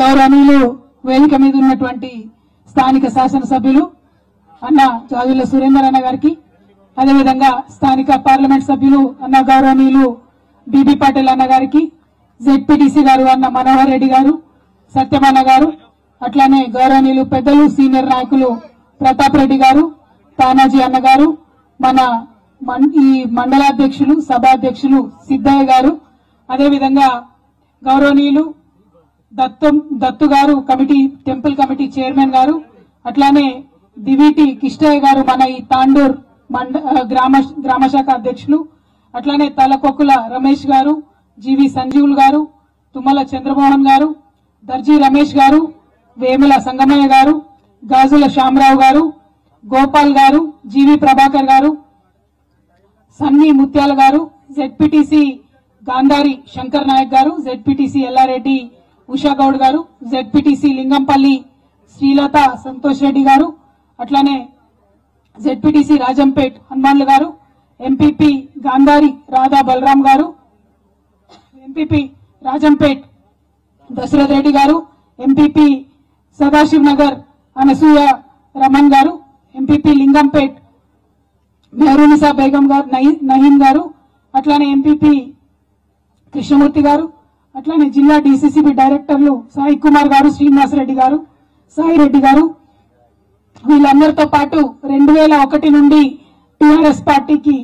గౌరవనీయులు వేదిక మీద ఉన్నటువంటి స్థానిక శాసనసభ్యులు అన్న జాజుల సురేందర్ అన్న గారికి అదేవిధంగా స్థానిక పార్లమెంట్ సభ్యులు అన్న గౌరవనీయులు బీబీ పాటిల్ అన్న గారికి జెడ్పీటీసీ గారు అన్న మనోహర్ రెడ్డి గారు సత్యమన్న గారు అట్లానే గౌరవనీయులు పెద్దలు సీనియర్ నాయకులు ప్రతాప్ రెడ్డి గారు తానాజీ అన్న గారు మన మన్- ఈ మండలాధ్యక్షులు సభాధ్యక్షులు సిద్ధయ్య గారు అదేవిధంగా గౌరవనీయులు దత్తం దత్తు గారు కమిటీ టెంపుల్ కమిటీ చైర్మన్ గారు అట్లానే దివిటి కిష్టయ్య గారు మన ఈ తాండూర్ మండ ఆ, గ్రామ గ్రామ శాఖ అధ్యక్షులు అట్లానే తలకొక్కుల రమేష్ గారు జీవి సంజీవులు గారు తుమ్మల చంద్రమోహన్ గారు దర్జీ రమేష్ గారు వేముల సంగమయ్య గారు గాజుల శ్యామరావు గారు గోపాల్ గారు జీవి ప్రభాకర్ గారు సన్నీ ముత్యాల గారు జెడ్పీటీసీ గాంధారి శంకర్ నాయక్ గారు జెడ్పీటీసీ ఎల్లారెడ్డి ఉషా గౌడ్ గారు జెడ్పీటీసీ లింగంపల్లి శ్రీలత సంతోష్ రెడ్డి గారు అట్లానే జెడ్పీటీసీ రాజంపేట్ హనుమాన్లు గారు ఎంపీపీ గాంధారి రాధా బలరాం గారు MPP Rajampet Dasharath Reddy garu MPP Sadashiv Nagar Anasuya Raman garu MPP Lingampet మెహరూనిసా Begum గారు నహీ- నహీం గారు అట్లానే ఎంపీపీ కృష్ణమూర్తి గారు అట్లానే జిల్లా డీసీసీబీ డైరెక్టర్లు సాయి కుమార్ గారు శ్రీనివాసరెడ్డి గారు సాయి రెడ్డి గారు వీళ్ళందరితో పాటు రెండు వేల ఒకటి నుండి టిఆర్ఎస్ పార్టీకి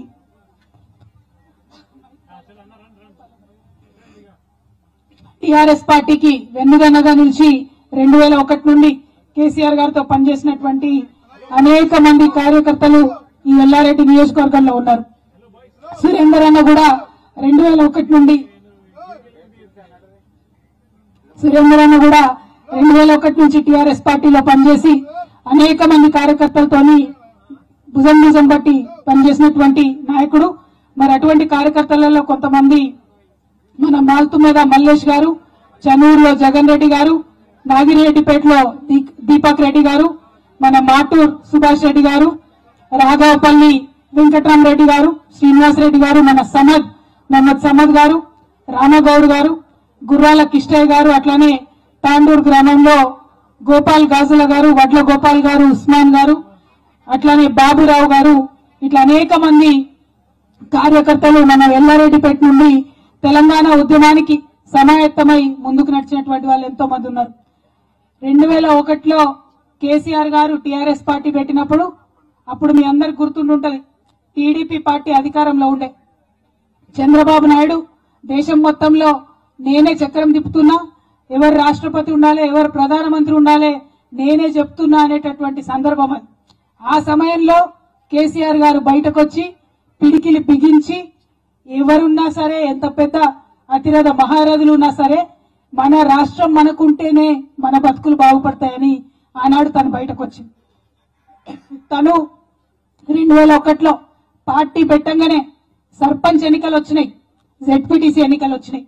టిఆర్ఎస్ పార్టీకి వెన్నుదన్నగా నిలిచి రెండు వేల ఒకటి నుండి కేసీఆర్ గారితో పనిచేసినటువంటి అనేక మంది కార్యకర్తలు ఈ ఎల్లారెడ్డి నియోజకవర్గంలో ఉన్నారు సురేందర్ అన్న కూడా రెండు వేల ఒకటి నుండి సురేందర్ అన్న కూడా రెండు వేల ఒకటి నుంచి టిఆర్ఎస్ పార్టీలో పనిచేసి అనేక మంది కార్యకర్తలతోని భుజం భుజం బట్టి పనిచేసినటువంటి నాయకుడు మరి అటువంటి కార్యకర్తలలో కొంతమంది మన మాల్తు మీద మల్లేష్ గారు చనూరులో జగన్ రెడ్డి గారు నాగిరెడ్డిపేటలో దీ- దీపక్ రెడ్డి గారు మన మాటూర్ సుభాష్ రెడ్డి గారు రాఘవపల్లి వెంకట్రామరెడ్డి గారు శ్రీనివాస్ రెడ్డి గారు మన సమద్ మొహమ్మద్ సమద్ గారు రామగౌడ్ గారు గుర్రాల కిష్టయ్య గారు అట్లానే తాండూరు గ్రామంలో గోపాల్ గాజుల గారు వడ్ల గోపాల్ గారు ఉస్మాన్ గారు అట్లానే బాబురావు గారు ఇట్లా అనేక మంది కార్యకర్తలు మన ఎల్లారెడ్డిపేట నుండి తెలంగాణ ఉద్యమానికి సమాయత్తమై ముందుకు నడిచినటువంటి వాళ్ళు ఎంతో మంది ఉన్నారు రెండు వేల ఒకటిలో కేసీఆర్ గారు టీఆర్ఎస్ పార్టీ పెట్టినప్పుడు అప్పుడు మీ అందరికి గుర్తుండుంటది టీడీపీ పార్టీ అధికారంలో ఉండే చంద్రబాబు నాయుడు దేశం మొత్తంలో నేనే చక్రం తిప్పుతున్నా ఎవరు రాష్ట్రపతి ఉండాలి ఎవరు ప్రధానమంత్రి ఉండాలి నేనే చెప్తున్నా అనేటటువంటి సందర్భం అది ఆ సమయంలో కేసీఆర్ గారు బయటకు వచ్చి పిడికిలి బిగించి ఎవరున్నా సరే ఎంత పెద్ద అతిరథ మహారథులు ఉన్నా సరే మన రాష్ట్రం మనకుంటేనే మన బతుకులు బాగుపడతాయని ఆనాడు తను బయటకు వచ్చింది తను రెండు వేల ఒకటిలో పార్టీ పెట్టంగానే సర్పంచ్ ఎన్నికలు వచ్చినాయి జెడ్పీటీసీ ఎన్నికలు వచ్చినాయి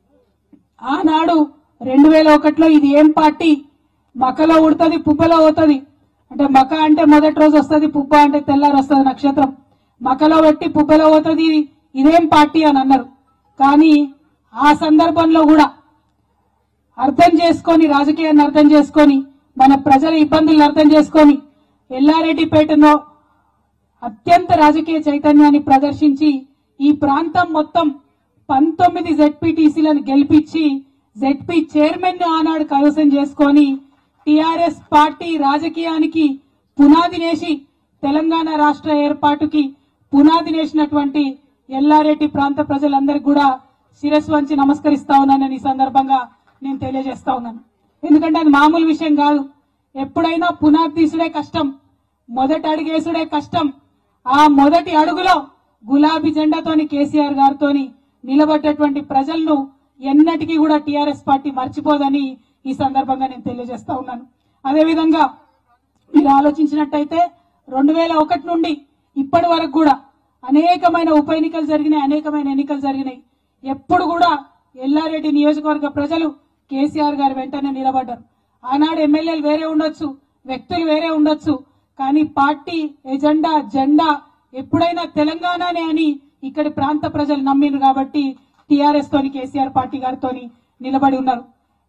ఆనాడు రెండు వేల ఒకటిలో ఇది ఏం పార్టీ మకలో ఉడుతుంది పుబ్బలో పోతుంది అంటే మక అంటే మొదటి రోజు వస్తుంది పుబ్బ అంటే తెల్లారి వస్తుంది నక్షత్రం మకలో పెట్టి పుబ్బలో పోతుంది ఇదేం పార్టీ అని అన్నారు కానీ ఆ సందర్భంలో కూడా అర్థం చేసుకొని రాజకీయాన్ని అర్థం చేసుకొని మన ప్రజల ఇబ్బందులను అర్థం చేసుకొని ఎల్లారెడ్డిపేటలో అత్యంత రాజకీయ చైతన్యాన్ని ప్రదర్శించి ఈ ప్రాంతం మొత్తం పంతొమ్మిది జెడ్పీటీసీలను గెలిపించి జెడ్పీ చైర్మన్ ను ఆనాడు కైవసం చేసుకొని టిఆర్ఎస్ పార్టీ రాజకీయానికి పునాది నేసి తెలంగాణ రాష్ట్ర ఏర్పాటుకి పునాది నేసినటువంటి ఎల్లారెడ్డి ప్రాంత ప్రజలందరికీ కూడా శిరస్సు వంచి నమస్కరిస్తా ఉన్నానని ఈ సందర్భంగా నేను తెలియజేస్తా ఉన్నాను ఎందుకంటే అది మామూలు విషయం కాదు ఎప్పుడైనా పునాది తీసుడే కష్టం మొదటి అడుగేసుడే కష్టం ఆ మొదటి అడుగులో గులాబీ జెండాతోని కేసీఆర్ గారితోని నిలబడ్డటువంటి ప్రజలను ఎన్నటికీ కూడా టీఆర్ఎస్ పార్టీ మర్చిపోదని ఈ సందర్భంగా నేను తెలియజేస్తా ఉన్నాను అదేవిధంగా మీరు ఆలోచించినట్టయితే రెండు వేల ఒకటి నుండి ఇప్పటి వరకు కూడా అనేకమైన ఉప ఎన్నికలు జరిగినాయి అనేకమైన ఎన్నికలు జరిగినాయి ఎప్పుడు కూడా ఎల్లారెడ్డి నియోజకవర్గ ప్రజలు కేసీఆర్ గారి వెంటనే నిలబడ్డారు ఆనాడు ఎమ్మెల్యేలు వేరే ఉండొచ్చు వ్యక్తులు వేరే ఉండొచ్చు కానీ పార్టీ ఎజెండా జెండా ఎప్పుడైనా తెలంగాణనే అని ఇక్కడి ప్రాంత ప్రజలు నమ్మిరు కాబట్టి టీఆర్ఎస్ తోని కేసీఆర్ పార్టీ గారితోని నిలబడి ఉన్నారు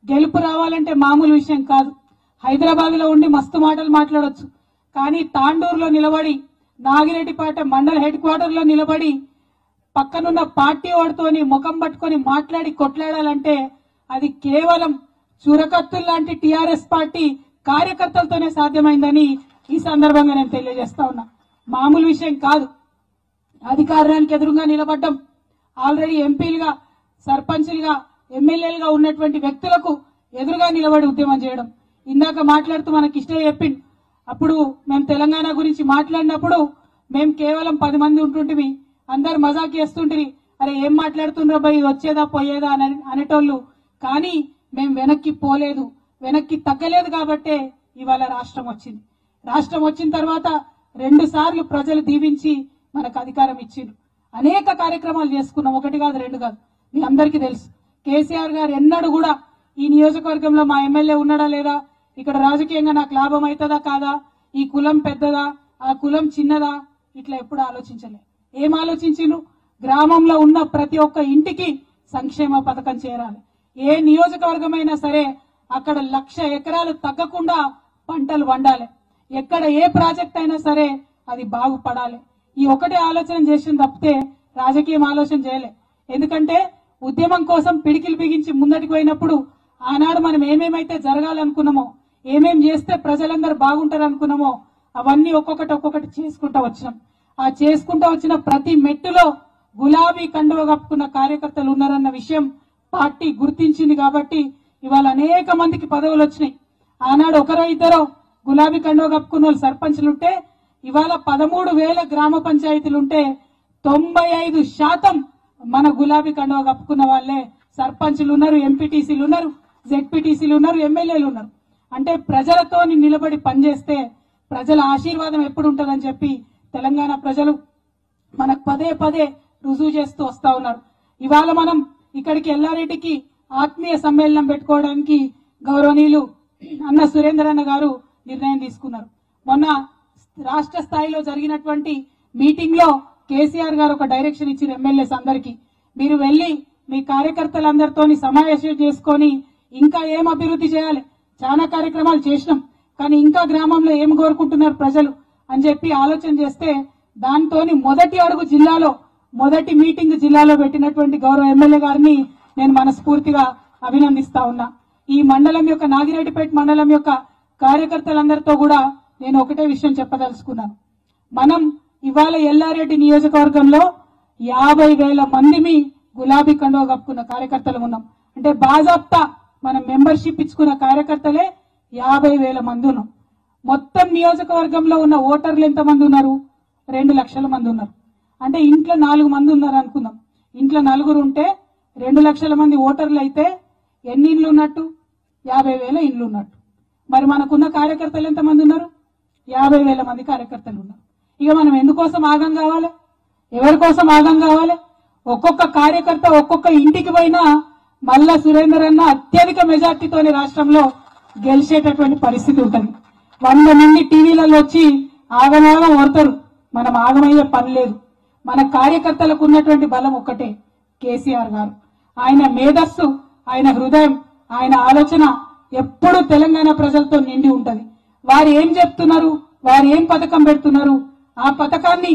గెలుపు రావాలంటే మామూలు విషయం కాదు హైదరాబాద్ లో ఉండి మస్తు మాటలు మాట్లాడొచ్చు కానీ తాండూరులో నిలబడి నాగిరెడ్డిపేట మండల హెడ్ క్వార్టర్ లో నిలబడి పక్కనున్న పార్టీ వాడితోని ముఖం పట్టుకొని మాట్లాడి కొట్లాడాలంటే అది కేవలం చురకత్తులు లాంటి టిఆర్ఎస్ పార్టీ కార్యకర్తలతోనే సాధ్యమైందని ఈ సందర్భంగా నేను తెలియజేస్తా ఉన్నా మామూలు విషయం కాదు అధికారానికి ఎదురుగా నిలబడ్డం ఆల్రెడీ ఎంపీలుగా సర్పంచులుగా ఎమ్మెల్యేలుగా ఉన్నటువంటి వ్యక్తులకు ఎదురుగా నిలబడి ఉద్యమం చేయడం ఇందాక మాట్లాడుతూ మనకి ఇష్టం చెప్పిండు అప్పుడు మేము తెలంగాణ గురించి మాట్లాడినప్పుడు మేము కేవలం పది మంది ఉంటుంటిమి అందరు మజాక్ చేస్తుంటిరి అరే ఏం మాట్లాడుతుండ్రో భయ్ ఇది వచ్చేదా పోయేదా అని అనేటోళ్ళు కానీ మేము వెనక్కి పోలేదు వెనక్కి తగ్గలేదు కాబట్టే ఇవాళ రాష్ట్రం వచ్చింది రాష్ట్రం వచ్చిన తర్వాత రెండు సార్లు ప్రజలు దీవించి మనకు అధికారం ఇచ్చిండ్రు అనేక కార్యక్రమాలు చేసుకున్నాం ఒకటి కాదు రెండు కాదు మీ అందరికీ తెలుసు కేసీఆర్ గారు ఎన్నడూ కూడా ఈ నియోజకవర్గంలో మా ఎమ్మెల్యే ఉన్నాడా లేదా ఇక్కడ రాజకీయంగా నాకు లాభం అవుతుందా కాదా ఈ కులం పెద్దదా ఆ కులం చిన్నదా ఇట్లా ఎప్పుడు ఆలోచించలే ఏం ఆలోచించిండు గ్రామంలో ఉన్న ప్రతి ఒక్క ఇంటికి సంక్షేమ పథకం చేరాలి ఏ నియోజకవర్గమైనా సరే అక్కడ లక్ష ఎకరాలు తగ్గకుండా పంటలు వండాలి ఎక్కడ ఏ ప్రాజెక్ట్ అయినా సరే అది బాగుపడాలి ఈ ఒకటే ఆలోచన చేసిన తప్పితే రాజకీయం ఆలోచన చేయలే ఎందుకంటే ఉద్యమం కోసం పిడికిలు బిగించి ముందటికి పోయినప్పుడు ఆనాడు మనం ఏమేమైతే జరగాలనుకున్నామో ఏమేం చేస్తే ప్రజలందరూ బాగుంటారు అనుకున్నామో అవన్నీ ఒక్కొక్కటి ఒక్కొక్కటి చేసుకుంటా వచ్చినాం ఆ చేసుకుంటా వచ్చిన ప్రతి మెట్టులో గులాబీ కండువ కప్పుకున్న కార్యకర్తలు ఉన్నారన్న విషయం పార్టీ గుర్తించింది కాబట్టి ఇవాళ అనేక మందికి పదవులు వచ్చినాయి ఆనాడు ఒకరో ఇద్దరో గులాబీ కండువ కప్పుకున్న వాళ్ళు సర్పంచులుంటే ఇవాళ పదమూడు వేల గ్రామ పంచాయతీలుంటే తొంభై ఐదు శాతం మన గులాబీ కండువ కప్పుకున్న వాళ్ళే సర్పంచులు ఉన్నారు ఎంపీటీసీలు ఉన్నారు జెడ్పీటీసీలు ఉన్నారు ఎమ్మెల్యేలు ఉన్నారు అంటే ప్రజలతో నిలబడి పనిచేస్తే ప్రజల ఆశీర్వాదం ఎప్పుడు ఉంటుందని చెప్పి తెలంగాణ ప్రజలు మనకు పదే పదే రుజువు చేస్తూ వస్తా ఉన్నారు ఇవాళ మనం ఇక్కడికి ఎల్లారెడ్డికి ఆత్మీయ సమ్మేళనం పెట్టుకోవడానికి గౌరవనీయులు అన్న సురేందర్ అన్న గారు నిర్ణయం తీసుకున్నారు మొన్న రాష్ట్ర స్థాయిలో జరిగినటువంటి మీటింగ్ లో కేసీఆర్ గారు ఒక డైరెక్షన్ ఇచ్చిన ఎమ్మెల్యేస్ అందరికి మీరు వెళ్లి మీ కార్యకర్తలందరితోని సమావేశం చేసుకొని ఇంకా ఏం అభివృద్ధి చేయాలి చాలా కార్యక్రమాలు చేసినాం కానీ ఇంకా గ్రామంలో ఏం కోరుకుంటున్నారు ప్రజలు అని చెప్పి ఆలోచన చేస్తే దాంతోని మొదటి అడుగు జిల్లాలో మొదటి మీటింగ్ జిల్లాలో పెట్టినటువంటి గౌరవ ఎమ్మెల్యే గారిని నేను మనస్ఫూర్తిగా అభినందిస్తా ఉన్నా ఈ మండలం యొక్క నాగిరెడ్డిపేట మండలం యొక్క కార్యకర్తలందరితో కూడా నేను ఒకటే విషయం చెప్పదలుచుకున్నాను మనం ఇవాళ ఎల్లారెడ్డి నియోజకవర్గంలో యాభై వేల మందిమి గులాబీ కండువ కప్పుకున్న కార్యకర్తలు ఉన్నాం అంటే బాజాప్తా మనం మెంబర్షిప్ ఇచ్చుకున్న కార్యకర్తలే యాభై వేల మంది ఉన్నాం మొత్తం నియోజకవర్గంలో ఉన్న ఓటర్లు ఎంత మంది ఉన్నారు రెండు లక్షల మంది ఉన్నారు అంటే ఇంట్లో నాలుగు మంది ఉన్నారు అనుకుందాం ఇంట్లో నలుగురు ఉంటే రెండు లక్షల మంది ఓటర్లు అయితే ఎన్ని ఇండ్లు ఉన్నట్టు యాభై వేల ఇండ్లు ఉన్నట్టు మరి మనకున్న కార్యకర్తలు ఎంత మంది ఉన్నారు యాభై వేల మంది కార్యకర్తలు ఉన్నారు ఇక మనం ఎందుకోసం ఆగం కావాలి ఎవరి కోసం ఆగం కావాలి ఒక్కొక్క కార్యకర్త ఒక్కొక్క ఇంటికి పోయినా మల్లా సురేందర్ అన్న అత్యధిక మెజార్టీతోని రాష్ట్రంలో గెలిచేటటువంటి పరిస్థితి ఉంటుంది వంద మంది టీవీలలో వచ్చి ఆగమాగం ఓడతారు మనం ఆగమయ్యే పని లేదు మన కార్యకర్తలకు ఉన్నటువంటి బలం ఒక్కటే కేసీఆర్ గారు ఆయన మేధస్సు ఆయన హృదయం ఆయన ఆలోచన ఎప్పుడు తెలంగాణ ప్రజలతో నిండి ఉంటది వారు ఏం చెప్తున్నారు వారు ఏం పథకం పెడుతున్నారు ఆ పథకాన్ని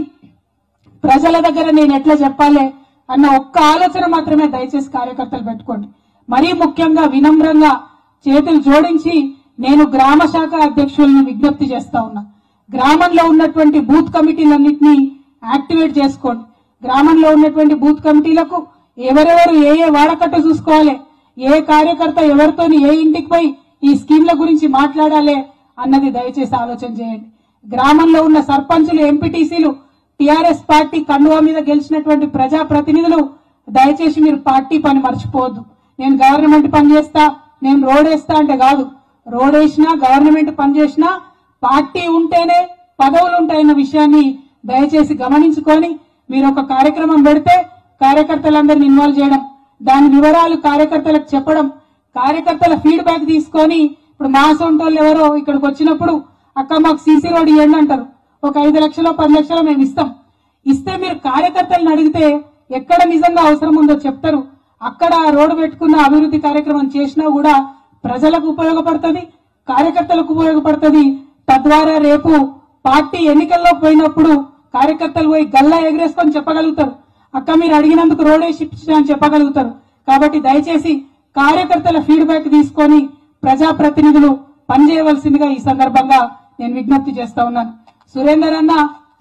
ప్రజల దగ్గర నేను ఎట్లా చెప్పాలి అన్న ఒక్క ఆలోచన మాత్రమే దయచేసి కార్యకర్తలు పెట్టుకోండి మరీ ముఖ్యంగా వినమ్రంగా చేతులు జోడించి నేను గ్రామ శాఖ అధ్యక్షులను విజ్ఞప్తి చేస్తా ఉన్నా గ్రామంలో ఉన్నటువంటి బూత్ కమిటీలన్నింటినీ యాక్టివేట్ చేసుకోండి గ్రామంలో ఉన్నటువంటి బూత్ కమిటీలకు ఎవరెవరు ఏ ఏ వాడకట్టు చూసుకోవాలి ఏ కార్యకర్త ఎవరితోని ఏ ఇంటికి పోయి ఈ స్కీమ్ల గురించి మాట్లాడాలి అన్నది దయచేసి ఆలోచన చేయండి గ్రామంలో ఉన్న సర్పంచులు ఎంపీటీసీలు టిఆర్ఎస్ పార్టీ కండువా మీద గెలిచినటువంటి ప్రజా ప్రతినిధులు దయచేసి మీరు పార్టీ పని మర్చిపోవద్దు నేను గవర్నమెంట్ పని చేస్తా నేను రోడ్ వేస్తా అంటే కాదు రోడ్ వేసినా గవర్నమెంట్ పని చేసినా పార్టీ ఉంటేనే పదవులు ఉంటాయన్న విషయాన్ని దయచేసి గమనించుకొని మీరు ఒక కార్యక్రమం పెడితే కార్యకర్తలందరిని ఇన్వాల్వ్ చేయడం దాని వివరాలు కార్యకర్తలకు చెప్పడం కార్యకర్తల ఫీడ్బ్యాక్ తీసుకొని ఇప్పుడు మా సొంటోళ్ళు ఎవరో ఇక్కడికి వచ్చినప్పుడు అక్క మాకు సీసీ రోడ్ ఇవ్వండి అంటారు ఒక ఐదు లక్షలు పది లక్షలు మేము ఇస్తాం ఇస్తే మీరు కార్యకర్తలను అడిగితే ఎక్కడ నిజంగా అవసరం ఉందో చెప్తారు అక్కడ రోడ్డు పెట్టుకున్న అభివృద్ధి కార్యక్రమం చేసినా కూడా ప్రజలకు ఉపయోగపడుతుంది కార్యకర్తలకు ఉపయోగపడుతుంది తద్వారా రేపు పార్టీ ఎన్నికల్లో పోయినప్పుడు కార్యకర్తలు పోయి గల్లా ఎగరేసుకొని చెప్పగలుగుతారు అక్క మీరు అడిగినందుకు రోడ్ వేసి ఇప్పించిన అని చెప్పగలుగుతారు కాబట్టి దయచేసి కార్యకర్తల ఫీడ్బ్యాక్ తీసుకొని ప్రజాప్రతినిధులు పనిచేయవలసిందిగా ఈ సందర్భంగా నేను విజ్ఞప్తి చేస్తా ఉన్నాను సురేందర్ అన్న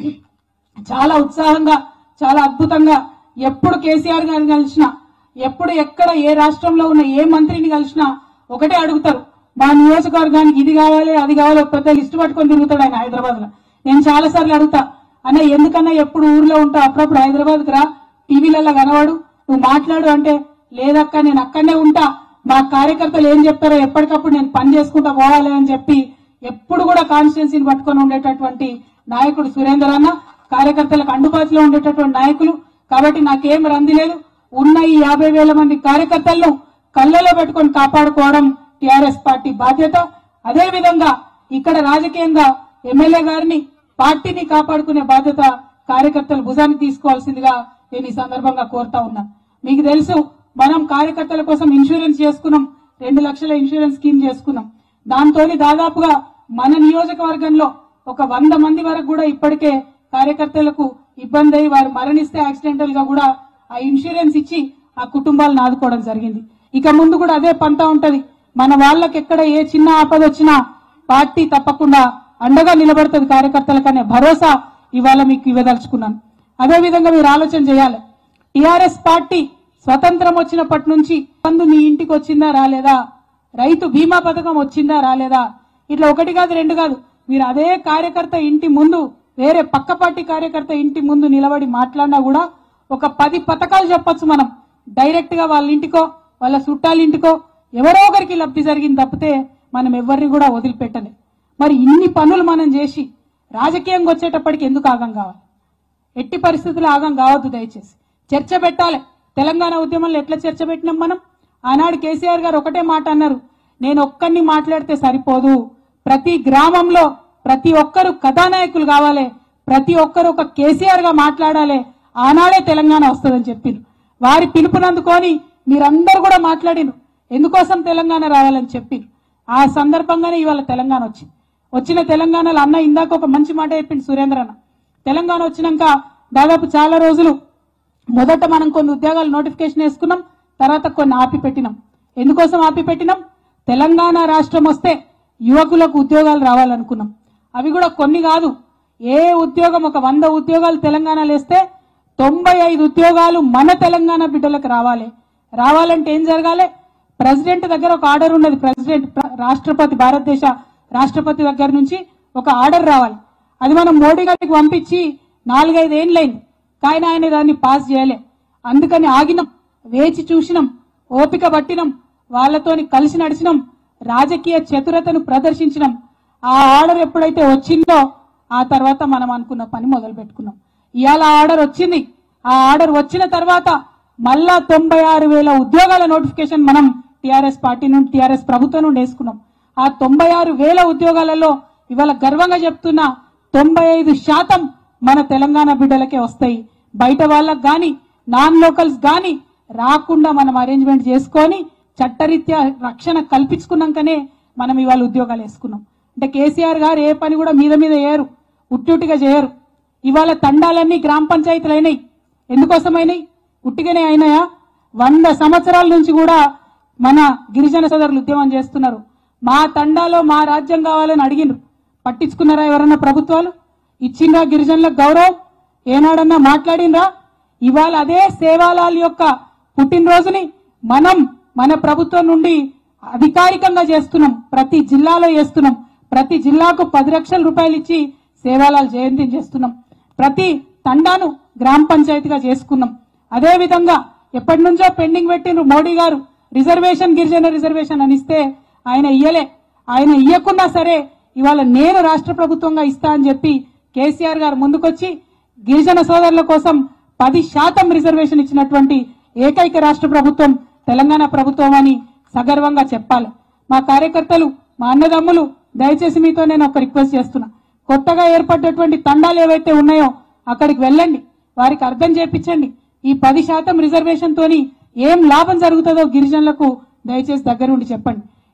చాలా ఉత్సాహంగా చాలా అద్భుతంగా ఎప్పుడు కేసీఆర్ గారిని కలిసినా ఎప్పుడు ఎక్కడ ఏ రాష్ట్రంలో ఉన్న ఏ మంత్రిని కలిసినా ఒకటే అడుగుతారు మా నియోజకవర్గానికి ఇది కావాలి అది కావాలి ఒక పెద్ద లిస్టు పట్టుకొని తిరుగుతాడు ఆయన హైదరాబాద్ లో నేను చాలా సార్లు అడుగుతా అన్న ఎందుకన్నా ఎప్పుడు ఊర్లో ఉంటా అప్పుడప్పుడు హైదరాబాద్ రా టీవీలలో కనవాడు నువ్వు మాట్లాడు అంటే లేదక్క నేను అక్కడనే ఉంటా మా కార్యకర్తలు ఏం చెప్తారో ఎప్పటికప్పుడు నేను పని చేసుకుంటా పోవాలి అని చెప్పి ఎప్పుడు కూడా కాన్స్టిట్యున్సీని పట్టుకొని ఉండేటటువంటి నాయకుడు సురేందర్ అన్న కార్యకర్తలకు అందుబాటులో ఉండేటటువంటి నాయకులు కాబట్టి నాకేం రంది లేదు ఉన్న ఈ యాభై వేల మంది కార్యకర్తలను కళ్ళలో పెట్టుకొని కాపాడుకోవడం టిఆర్ఎస్ పార్టీ బాధ్యత అదే విధంగా ఇక్కడ రాజకీయంగా ఎమ్మెల్యే గారిని పార్టీని కాపాడుకునే బాధ్యత కార్యకర్తలు భుజానికి తీసుకోవాల్సిందిగా నేను ఈ సందర్భంగా కోరుతా ఉన్నాను మీకు తెలుసు మనం కార్యకర్తల కోసం ఇన్సూరెన్స్ చేసుకున్నాం రెండు లక్షల ఇన్సూరెన్స్ స్కీమ్ చేసుకున్నాం దాంతో దాదాపుగా మన నియోజకవర్గంలో ఒక వంద మంది వరకు కూడా ఇప్పటికే కార్యకర్తలకు ఇబ్బంది అయి వారు మరణిస్తే యాక్సిడెంటల్ గా కూడా ఆ ఇన్సూరెన్స్ ఇచ్చి ఆ కుటుంబాలను ఆదుకోవడం జరిగింది ఇక ముందు కూడా అదే పంత ఉంటది మన వాళ్ళకి ఎక్కడ ఏ చిన్న ఆపద వచ్చినా పార్టీ తప్పకుండా అండగా నిలబడుతుంది కార్యకర్తలకనే భరోసా ఇవాళ మీకు ఇవ్వదలుచుకున్నాను అదే విధంగా మీరు ఆలోచన చేయాలి టిఆర్ఎస్ పార్టీ స్వతంత్రం వచ్చినప్పటి నుంచి మందు మీ ఇంటికి వచ్చిందా రాలేదా రైతు బీమా పథకం వచ్చిందా రాలేదా ఇట్లా ఒకటి కాదు రెండు కాదు మీరు అదే కార్యకర్త ఇంటి ముందు వేరే పక్క పార్టీ కార్యకర్త ఇంటి ముందు నిలబడి మాట్లాడినా కూడా ఒక పది పథకాలు చెప్పొచ్చు మనం డైరెక్ట్ గా వాళ్ళ ఇంటికో వాళ్ళ చుట్టాల ఇంటికో ఎవరో ఒకరికి లబ్ధి జరిగింది తప్పితే మనం ఎవరిని కూడా వదిలిపెట్టలే మరి ఇన్ని పనులు మనం చేసి రాజకీయంగా వచ్చేటప్పటికి ఎందుకు ఆగం కావాలి ఎట్టి పరిస్థితుల్లో ఆగం కావద్దు దయచేసి చర్చ పెట్టాలి తెలంగాణ ఉద్యమంలో ఎట్లా చర్చ పెట్టినాం మనం ఆనాడు కేసీఆర్ గారు ఒకటే మాట అన్నారు నేను ఒక్కరిని మాట్లాడితే సరిపోదు ప్రతి గ్రామంలో ప్రతి ఒక్కరు కథానాయకులు కావాలి ప్రతి ఒక్కరు ఒక కేసీఆర్ గా మాట్లాడాలి ఆనాడే తెలంగాణ వస్తుందని చెప్పిండ్రు వారి పిలుపునందుకొని మీరందరూ కూడా మాట్లాడిను ఎందుకోసం తెలంగాణ రావాలని చెప్పిండ్రు ఆ సందర్భంగానే ఇవాళ తెలంగాణ వచ్చింది వచ్చిన తెలంగాణలో అన్న ఇందాక ఒక మంచి మాట చెప్పిండు సురేంద్ర అన్న తెలంగాణ వచ్చినాక దాదాపు చాలా రోజులు మొదట మనం కొన్ని ఉద్యోగాలు నోటిఫికేషన్ వేసుకున్నాం తర్వాత కొన్ని ఆపి పెట్టినాం ఎందుకోసం ఆపి పెట్టినాం తెలంగాణ రాష్ట్రం వస్తే యువకులకు ఉద్యోగాలు రావాలనుకున్నాం అవి కూడా కొన్ని కాదు ఏ ఉద్యోగం ఒక వంద ఉద్యోగాలు తెలంగాణలో వేస్తే తొంభై ఐదు ఉద్యోగాలు మన తెలంగాణ బిడ్డలకు రావాలి రావాలంటే ఏం జరగాలి ప్రెసిడెంట్ దగ్గర ఒక ఆర్డర్ ఉన్నది ప్రెసిడెంట్ ప్ర- రాష్ట్రపతి భారతదేశ రాష్ట్రపతి దగ్గర నుంచి ఒక ఆర్డర్ రావాలి అది మనం మోడీ గారికి పంపించి నాలుగైదు ఏళ్ళైంది కానీ ఆయన దాన్ని పాస్ చేయలే అందుకని ఆగినాం వేచి చూసినాం ఓపిక పట్టినాం వాళ్ళతోని కలిసి నడిచినాం రాజకీయ చతురతను ప్రదర్శించినాం ఆ ఆర్డర్ ఎప్పుడైతే వచ్చిందో ఆ తర్వాత మనం అనుకున్న పని మొదలు పెట్టుకున్నాం ఇవాళ ఆర్డర్ వచ్చింది ఆ ఆర్డర్ వచ్చిన తర్వాత మళ్ళా తొంభై ఆరు వేల ఉద్యోగాల నోటిఫికేషన్ మనం టిఆర్ఎస్ పార్టీ నుండి టిఆర్ఎస్ ప్రభుత్వం నుండి వేసుకున్నాం ఆ తొంభై ఆరు వేల ఉద్యోగాలలో ఇవాళ గర్వంగా చెప్తున్నా తొంభై ఐదు శాతం మన తెలంగాణ బిడ్డలకే వస్తాయి బయట వాళ్ళకి గాని నాన్ లోకల్స్ గాని రాకుండా మనం అరేంజ్మెంట్ చేసుకొని చట్టరీత్యా రక్షణ కల్పించుకున్నాకనే మనం ఇవాళ ఉద్యోగాలు వేసుకున్నాం అంటే కేసీఆర్ గారు ఏ పని కూడా మీద మీద చేయరు ఉట్టిగా చేయరు ఇవాళ తండాలన్నీ గ్రామ పంచాయతీలు అయినాయి ఎందుకోసమైనాయి ఉట్టిగానే అయినాయా వంద సంవత్సరాల నుంచి కూడా మన గిరిజన సోదరులు ఉద్యమం చేస్తున్నారు మా తండాలో మా రాజ్యం కావాలని అడిగినారు పట్టించుకున్నారా ఎవరన్నా ప్రభుత్వాలు ఇచ్చిండ్రా గిరిజనులకు గౌరవం ఏనాడన్నా మాట్లాడిండ్రా ఇవాళ అదే సేవాలాల్ యొక్క పుట్టినరోజుని మనం మన ప్రభుత్వం నుండి అధికారికంగా చేస్తున్నాం ప్రతి జిల్లాలో చేస్తున్నాం ప్రతి జిల్లాకు పది లక్షల రూపాయలు ఇచ్చి సేవాలాల్ జయంతిని చేస్తున్నాం ప్రతి తండాను గ్రామ పంచాయతీగా చేసుకున్నాం అదే విధంగా ఎప్పటి నుంచో పెండింగ్ పెట్టిండ్రు మోడీ గారు రిజర్వేషన్ గిరిజన రిజర్వేషన్ అని ఇస్తే ఆయన ఇయ్యలే ఆయన ఇయ్యకున్నా సరే ఇవాళ నేను రాష్ట్ర ప్రభుత్వంగా ఇస్తా అని చెప్పి కేసీఆర్ గారు ముందుకొచ్చి గిరిజన సోదరుల కోసం పది శాతం రిజర్వేషన్ ఇచ్చినటువంటి ఏకైక రాష్ట్ర ప్రభుత్వం తెలంగాణ ప్రభుత్వం అని సగర్వంగా చెప్పాలి మా కార్యకర్తలు మా అన్నదమ్ములు దయచేసి మీతో నేను ఒక రిక్వెస్ట్ చేస్తున్నా కొత్తగా ఏర్పడ్డటువంటి తండాలు ఏవైతే ఉన్నాయో అక్కడికి వెళ్ళండి వారికి అర్థం చేపించండి ఈ పది శాతం రిజర్వేషన్ తోని ఏం లాభం జరుగుతుందో గిరిజనులకు దయచేసి దగ్గరుండి చెప్పండి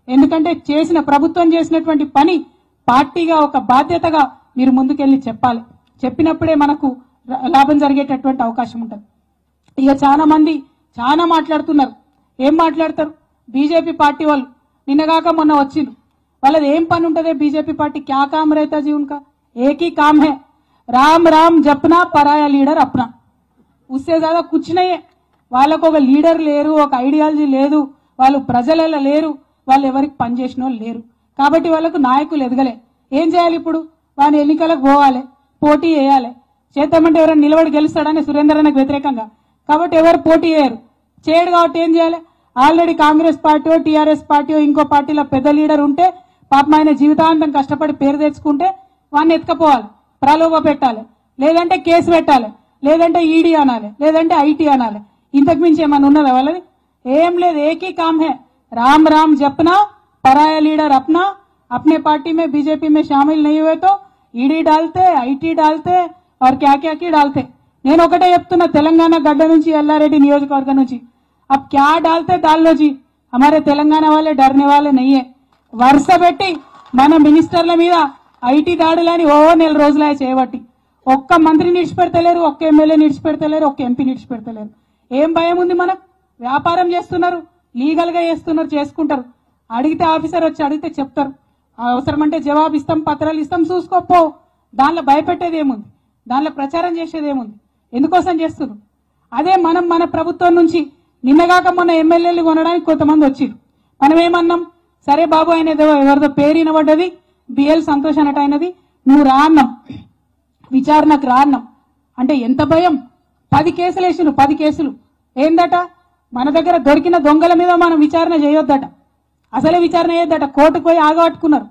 ఎందుకంటే చేసిన ప్రభుత్వం చేసినటువంటి పని పార్టీగా ఒక బాధ్యతగా మీరు ముందుకెళ్ళి చెప్పాలి చెప్పినప్పుడే మనకు ర- లాభం జరిగేటటువంటి అవకాశం ఉంటుంది ఇక చాలా మంది చాలా మాట్లాడుతున్నారు ఏం మాట్లాడతారు బీజేపీ పార్టీ వాళ్ళు నిన్నగాక మొన్న వచ్చిండ్రు వాళ్ళది ఏం పని ఉంటదే బీజేపీ పార్టీ క్యా కామ్ రైతా జీ ఉన్కా ఏక్ ही काम है రామ్ రామ్ జప్నా పరాయా లీడర్ అప్నా ఉస్సే దాదా కుచ్ నయ్యే వాళ్ళకు ఒక లీడర్ లేరు ఒక ఐడియాలజీ లేదు వాళ్ళు ప్రజలలో లేరు వాళ్ళు ఎవరికి పనిచేసిన వాళ్ళు లేరు కాబట్టి వాళ్ళకు నాయకులు ఎదగలే ఏం చేయాలి ఇప్పుడు వాని ఎన్నికలకు పోవాలి పోటీ చేయాలి చేద్దామంటే ఎవరైనా నిలబడి గెలుస్తాడని సురేందర్ అన్నకు వ్యతిరేకంగా కాబట్టి ఎవరు పోటీ చేయరు చేయడు కాబట్టి ఏం చేయాలి already Congress party TRS party ఇంకో పార్టీలో పెద్ద లీడర్ ఉంటే పాపం ఆయన జీవితాంతం కష్టపడి పేరు తెచ్చుకుంటే వాడిని ఎత్తుకపోవాలి ప్రలోభ పెట్టాలి లేదంటే కేసు పెట్టాలి లేదంటే ఈడీ అనాలి లేదంటే ఐటీ అనాలి ఇంతకు మించి ఏమన్నా ఉన్నదా వాళ్ళది ఏం లేదు ఏకీ కామ్ హే రామ్ రామ్ జప్నా పరాया लीडर अपना अपने पार्टी में बीजेपी में शामिल नहीं हुए तो ఈడీ డాల్తే ఐటీ డాల్తే और क्या क्या की डालते నేను ఒకటే చెప్తున్నా తెలంగాణ గడ్డ నుంచి ఎల్లారెడ్డి నియోజకవర్గం నుంచి అబ్ క్యా డాల్తే దాల్లో జీ హమారే తెలంగాణ వాళ్ళే డర్నే వాళ్ళే నయ్యే వరుస పెట్టి మన మినిస్టర్ల మీద ఐటీ దాడులని ఓ నెల రోజులే చేయబట్టి ఒక్క మంత్రిని విడిచిపెడతలేరు ఒక్క ఎమ్మెల్యే విడిచిపెడతలేరు ఒక్క ఎంపీని విడిచిపెడతలేరు ఏం భయం ఉంది మనకు వ్యాపారం చేస్తున్నారు లీగల్ గా చేస్తున్నారు చేసుకుంటారు అడిగితే ఆఫీసర్ వచ్చి అడిగితే చెప్తారు అవసరమంటే జవాబు ఇస్తాం పత్రాలు ఇస్తాం చూసుకోపో దానిలో భయపెట్టేది ఏముంది దానిలో ప్రచారం చేసేది ఏముంది ఎందుకోసం చేస్తున్నారు అదే మనం మన ప్రభుత్వం నుంచి నిన్నగాక మొన్న ఎమ్మెల్యేలు కొనడానికి కొంతమంది వచ్చిండ్రు మనం ఏమన్నాం సరే బాబు ఆయన ఏదో ఎవరిదో పేరు వినబడ్డది బిఎల్ సంతోష్ అన్నట్టు ఆయనది నువ్వు రా అన్నాం విచారణకు రా అన్నాం అంటే ఎంత భయం పది కేసులు వేసిండ్రు పది కేసులు ఏందట మన దగ్గర దొరికిన దొంగల మీద మనం విచారణ చేయొద్దట అసలే విచారణ చేయొద్దట కోర్టుకు పోయి ఆగబట్టుకున్నారు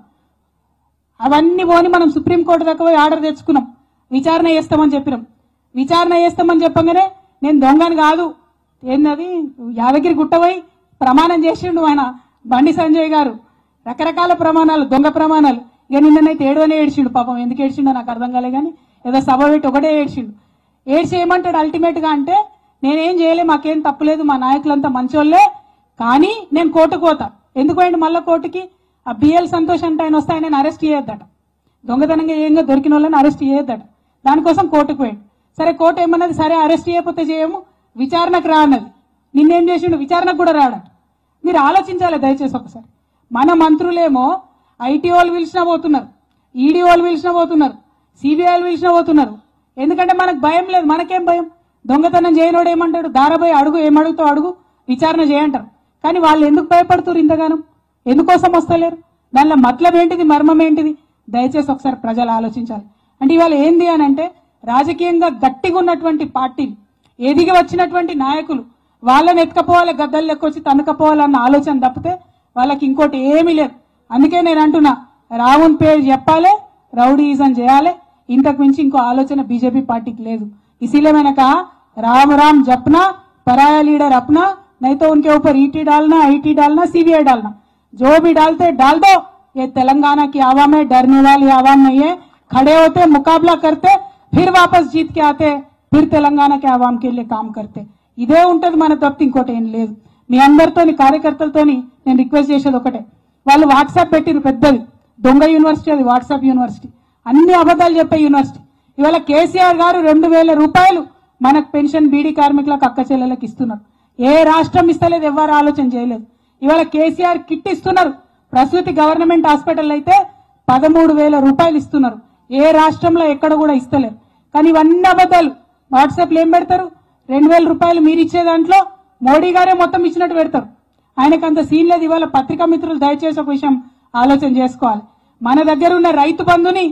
అవన్నీ పోని మనం సుప్రీంకోర్టు దాకా పోయి ఆర్డర్ తెచ్చుకున్నాం విచారణ చేస్తామని చెప్పినాం విచారణ చేస్తామని చెప్పగానే నేను దొంగని కాదు ఏందది యాదగిరి గుట్ట పోయి ప్రమాణం చేసిండు ఆయన బండి సంజయ్ గారు రకరకాల ప్రమాణాలు దొంగ ప్రమాణాలు ఇక నిన్ననైతే ఏడవనే ఏడ్చిండు పాపం ఎందుకు ఏడ్చిండో నాకు అర్థం కాలే కానీ ఏదో సభ పెట్టి ఒకటే ఏడ్చిండు ఏడ్చి ఏమంటాడు అల్టిమేట్ గా అంటే నేనేం చేయలే మాకేం తప్పులేదు మా నాయకులంతా మంచోళ్ళే కానీ నేను కోర్టుకు పోతా ఎందుకు పోయిండు మళ్ళా కోర్టుకి ఆ బిఎల్ సంతోష్ అంటే ఆయన వస్తే ఆయన అరెస్ట్ చేయొద్దట దొంగతనంగా ఏంగా దొరికిన వాళ్ళని అరెస్ట్ చేయొద్దట దానికోసం కోర్టుకు పోయాడు సరే కోర్టు ఏమన్నది సరే అరెస్ట్ చేయకపోతే చేయము విచారణకు రా అన్నది నిన్నేం చేసిండు విచారణకు కూడా రాడట మీరు ఆలోచించాలి దయచేసి ఒకసారి మన మంత్రులేమో ఐటీ వాళ్ళు పిలిచినా పోతున్నారు ఈడీ వాళ్ళు పిలిచినా పోతున్నారు సిబిఐ వాళ్ళు పిలిచినా పోతున్నారు ఎందుకంటే మనకు భయం లేదు మనకేం భయం దొంగతనం చేయనోడు ఏమంటాడు దారబోయి అడుగు ఏమడుగుతావు అడుగు విచారణ చేయంటారు కానీ వాళ్ళు ఎందుకు భయపడుతున్నారు ఇంతగానం ఎందుకోసం వస్తలేరు దానిలో మతలబ్ ఏంటిది మర్మం ఏంటిది దయచేసి ఒకసారి ప్రజలు ఆలోచించాలి అంటే ఇవాళ ఏంది అని అంటే రాజకీయంగా గట్టిగా ఉన్నటువంటి పార్టీలు ఎదిగి వచ్చినటువంటి నాయకులు వాళ్ళని ఎత్తుకపోవాలి గద్దలు లెక్కొచ్చి తనకపోవాలన్న ఆలోచన తప్పితే వాళ్ళకి ఇంకోటి ఏమీ లేదు అందుకే నేను అంటున్నా రావున్ పేరు చెప్పాలి రౌడీయిజం చేయాలి ఇంతకు మించి ఇంకో ఆలోచన బీజేపీ పార్టీకి లేదు इसीलिए मैंने कहा राम राम जपना पराया लीडर अपना नहीं तो उनके ऊपर ईटी डालना आईटी डालना सीबीआई डालना जो भी डालते डाल दो ये तेलंगाना की आवाम है डरने वाली आवाम नहीं है खड़े होते मुकाबला करते फिर वापस जीत के आते फिर तेलंगाना के आवाम के लिए काम करते ఇదే ఉంటది మన తప్పితే ఇంకోటి ఏం లేదు మీ అందరితోని కార్యకర్తలతోని నేను రిక్వెస్ట్ చేసేది ఒకటే వాళ్ళు వాట్సాప్ పెట్టిన పెద్దది దొంగ యూనివర్సిటీ అది వాట్సాప్ యూనివర్సిటీ అన్ని అబద్ధాలు చెప్పే యూనివర్సిటీ ఇవాళ కేసీఆర్ గారు రెండు వేల రూపాయలు మనకు పెన్షన్ బీడీ కార్మికులకు అక్క చెల్లెలకు ఇస్తున్నారు ఏ రాష్ట్రం ఇస్తలేదు ఎవరు ఆలోచన చేయలేదు ఇవాళ కేసీఆర్ కిట్ ఇస్తున్నారు ప్రసూతి గవర్నమెంట్ హాస్పిటల్ అయితే పదమూడు వేల రూపాయలు ఇస్తున్నారు ఏ రాష్ట్రంలో ఎక్కడ కూడా ఇస్తలేరు కానీ ఇవన్నీ అబద్ధాలు వాట్సాప్లో ఏం పెడతారు రెండు వేల రూపాయలు మీరు ఇచ్చే దాంట్లో మోడీ గారే మొత్తం ఇచ్చినట్టు పెడతారు ఆయనకు అంత సీన్ లేదు ఇవాళ పత్రికా మిత్రులు దయచేసి ఒక విషయం ఆలోచన చేసుకోవాలి మన దగ్గర ఉన్న రైతు బంధుని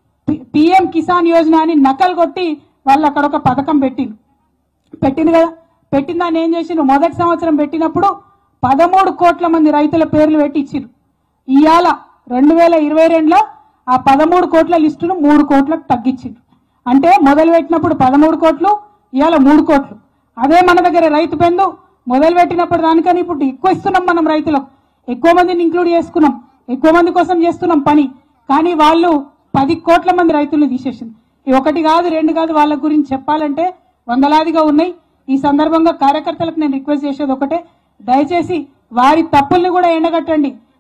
పిఎం కిసాన్ యోజన అని నకలు కొట్టి వాళ్ళు అక్కడ ఒక పథకం పెట్టిండు పెట్టింది కదా పెట్టిన దాన్ని ఏం చేసిండ్రు మొదటి సంవత్సరం పెట్టినప్పుడు పదమూడు కోట్ల మంది రైతుల పేర్లు పెట్టి ఇచ్చిండ్రు ఇవాళ రెండు వేల ఇరవై రెండులో ఆ పదమూడు కోట్ల లిస్టును మూడు కోట్లకు తగ్గించిండ్రు అంటే మొదలు పెట్టినప్పుడు పదమూడు కోట్లు ఇవాళ మూడు కోట్లు అదే మన దగ్గర రైతు బంధు మొదలు పెట్టినప్పుడు దానికని ఇప్పుడు ఎక్కువ ఇస్తున్నాం మనం రైతులకు ఎక్కువ మందిని ఇంక్లూడ్ చేసుకున్నాం ఎక్కువ మంది కోసం చేస్తున్నాం పని కానీ వాళ్ళు పది కోట్ల మంది రైతులను తీసేసింది ఈ ఒకటి కాదు రెండు కాదు వాళ్ళ గురించి చెప్పాలంటే వందలాదిగా ఉన్నాయి ఈ సందర్భంగా కార్యకర్తలకు నేను రిక్వెస్ట్ చేసేది ఒకటే దయచేసి వారి తప్పుల్ని కూడా ఎండగట్టండి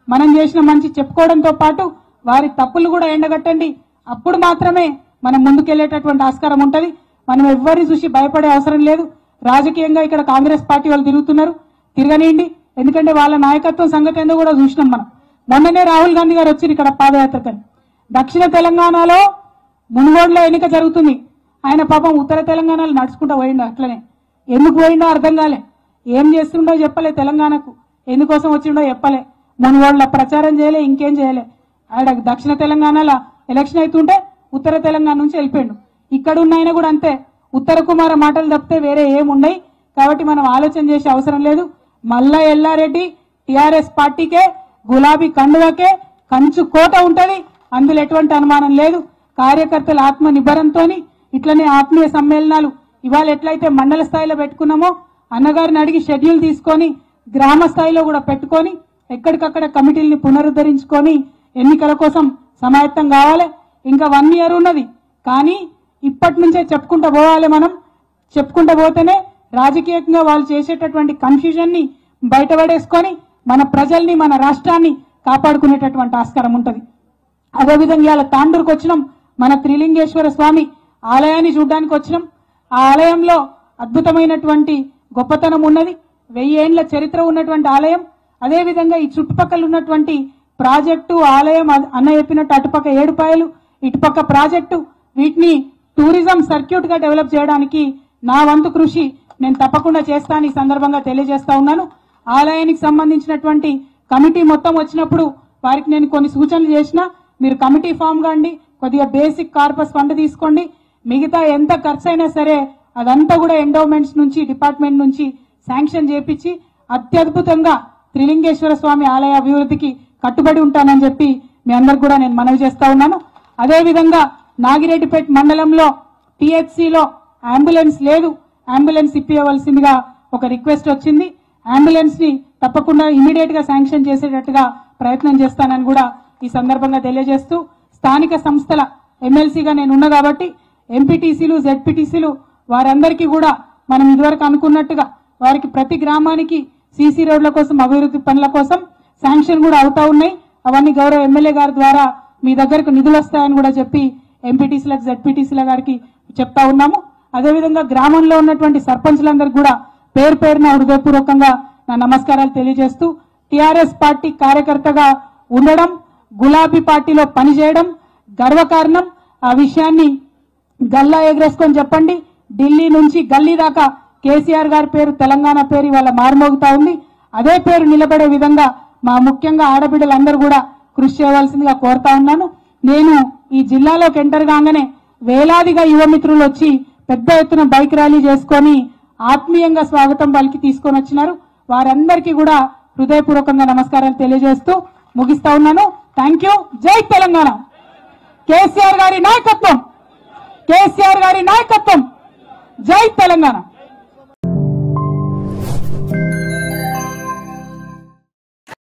మనం చేసిన మంచి చెప్పుకోవడంతో పాటు వారి తప్పులు కూడా ఎండగట్టండి అప్పుడు మాత్రమే మనం ముందుకెళ్లేటటువంటి ఆస్కారం ఉంటది మనం ఎవ్వరిని చూసి భయపడే అవసరం లేదు రాజకీయంగా ఇక్కడ కాంగ్రెస్ పార్టీ వాళ్ళు తిరుగుతున్నారు తిరగనియండి ఎందుకంటే వాళ్ళ నాయకత్వం సంగతి ఏందో కూడా చూసినాం మనం మొన్ననే రాహుల్ గాంధీ గారు వచ్చి ఇక్కడ పాదయాత్రకని దక్షిణ తెలంగాణలో మునుగోడులో ఎన్నిక జరుగుతుంది ఆయన పాపం ఉత్తర తెలంగాణలో నడుచుకుంటూ పోయిండు అట్లనే ఎందుకు పోయిండో అర్థం కాలే ఏం చేస్తుండో చెప్పలే తెలంగాణకు ఎందుకోసం వచ్చిండో చెప్పలే మునుగోడులో ప్రచారం చేయలే ఇంకేం చేయలే ఆడ దక్షిణ తెలంగాణలో ఎలక్షన్ అవుతుంటే ఉత్తర తెలంగాణ నుంచి వెళ్ళిపోయిండు ఇక్కడ ఉన్న ఆయన కూడా అంతే ఉత్తర కుమార మాటలు తప్పితే వేరే ఏం ఉండయి కాబట్టి మనం ఆలోచన చేసే అవసరం లేదు మల్లా ఎల్లారెడ్డి టిఆర్ఎస్ పార్టీకే గులాబీ కండువకే కంచు కోట ఉంటది అందులో ఎటువంటి అనుమానం లేదు కార్యకర్తల ఆత్మ నిబ్బరంతోని ఇట్లనే ఆత్మీయ సమ్మేళనాలు ఇవాళ ఎట్లయితే మండల స్థాయిలో పెట్టుకున్నామో అన్నగారిని అడిగి షెడ్యూల్ తీసుకొని గ్రామ స్థాయిలో కూడా పెట్టుకొని ఎక్కడికక్కడ కమిటీల్ని పునరుద్ధరించుకొని ఎన్నికల కోసం సమాయత్తం కావాలి ఇంకా వన్ ఇయర్ ఉన్నది కానీ ఇప్పటి నుంచే చెప్పుకుంటూ పోవాలి మనం చెప్పుకుంటూ పోతేనే రాజకీయంగా వాళ్ళు చేసేటటువంటి కన్ఫ్యూజన్ ని బయటపడేసుకొని మన ప్రజల్ని మన రాష్ట్రాన్ని కాపాడుకునేటటువంటి ఆస్కారం ఉంటది అదేవిధంగా ఇలా తాండూరుకు వచ్చినాం మన త్రిలింగేశ్వర స్వామి ఆలయాన్ని చూడడానికి వచ్చినాం ఆ ఆలయంలో అద్భుతమైనటువంటి గొప్పతనం ఉన్నది వెయ్యి ఏండ్ల చరిత్ర ఉన్నటువంటి ఆలయం అదేవిధంగా ఈ చుట్టుపక్కల ఉన్నటువంటి ప్రాజెక్టు ఆలయం అ- అన్న చెప్పినట్టు అటుపక్క ఏడుపాయలు ఇటుపక్క ప్రాజెక్టు వీటిని టూరిజం సర్క్యూట్ గా డెవలప్ చేయడానికి నా వంతు కృషి నేను తప్పకుండా చేస్తాను ఈ సందర్భంగా తెలియజేస్తా ఉన్నాను ఆలయానికి సంబంధించినటువంటి కమిటీ మొత్తం వచ్చినప్పుడు వారికి నేను కొన్ని సూచనలు చేసిన మీరు కమిటీ ఫామ్ కాండి కొద్దిగా బేసిక్ కార్పస్ ఫండ్ తీసుకోండి మిగతా ఎంత ఖర్చు అయినా సరే అదంతా కూడా ఎండోమెంట్స్ నుంచి డిపార్ట్మెంట్ నుంచి శాంక్షన్ చేపించి అత్యద్భుతంగా త్రిలింగేశ్వర స్వామి ఆలయ అభివృద్ధికి కట్టుబడి ఉంటానని చెప్పి మీ అందరికి కూడా నేను మనవి చేస్తా ఉన్నాను అదేవిధంగా నాగిరెడ్డిపేట మండలంలో పిహెచ్సిలో అంబులెన్స్ లేదు అంబులెన్స్ ఇప్పియవలసిందిగా ఒక రిక్వెస్ట్ వచ్చింది అంబులెన్స్ ని తప్పకుండా ఇమీడియట్ గా శాంక్షన్ చేసేటట్టుగా ప్రయత్నం చేస్తానని కూడా ఈ సందర్భంగా తెలియజేస్తూ స్థానిక సంస్థల ఎమ్మెల్సీగా నేను ఉన్నా కాబట్టి ఎంపీటీసీలు జెడ్పీటీసీలు వారందరికీ కూడా మనం ఇదివరకు అనుకున్నట్టుగా వారికి ప్రతి గ్రామానికి సీసీ రోడ్ల కోసం అభివృద్ధి పనుల కోసం శాంక్షన్ కూడా అవుతా ఉన్నాయి అవన్నీ గౌరవ ఎమ్మెల్యే గారి ద్వారా మీ దగ్గరకు నిధులు వస్తాయని కూడా చెప్పి ఎంపీటీసీలకు జెడ్పీటీసీల గారికి చెప్తా ఉన్నాము అదేవిధంగా గ్రామంలో ఉన్నటువంటి సర్పంచ్లందరికీ కూడా పేరు పేరున హృదయపూర్వకంగా నా నమస్కారాలు తెలియజేస్తూ టిఆర్ఎస్ పార్టీ కార్యకర్తగా ఉండడం గులాబీ పార్టీలో పనిచేయడం గర్వకారణం ఆ విషయాన్ని గల్లా ఎగరేసుకొని చెప్పండి ఢిల్లీ నుంచి గల్లీ దాకా కేసీఆర్ గారి పేరు తెలంగాణ పేరు ఇవాళ మారుమోగుతా ఉంది అదే పేరు నిలబడే విధంగా మా ముఖ్యంగా ఆడబిడ్డలందరూ కూడా కృషి చేయవలసిందిగా కోరుతా ఉన్నాను నేను ఈ జిల్లాలోకి ఎంటర్ కాగానే వేలాదిగా యువ మిత్రులు వచ్చి పెద్ద ఎత్తున బైక్ ర్యాలీ చేసుకొని ఆత్మీయంగా స్వాగతం పలికి తీసుకొని వచ్చినారు వారందరికీ కూడా హృదయపూర్వకంగా నమస్కారాలు తెలియజేస్తూ ముగిస్తా ఉన్నాను థ్యాంక్ యూ జై తెలంగాణ కేసీఆర్ గారి నాయకత్వం కేసీఆర్ గారి నాయకత్వం జై తెలంగాణ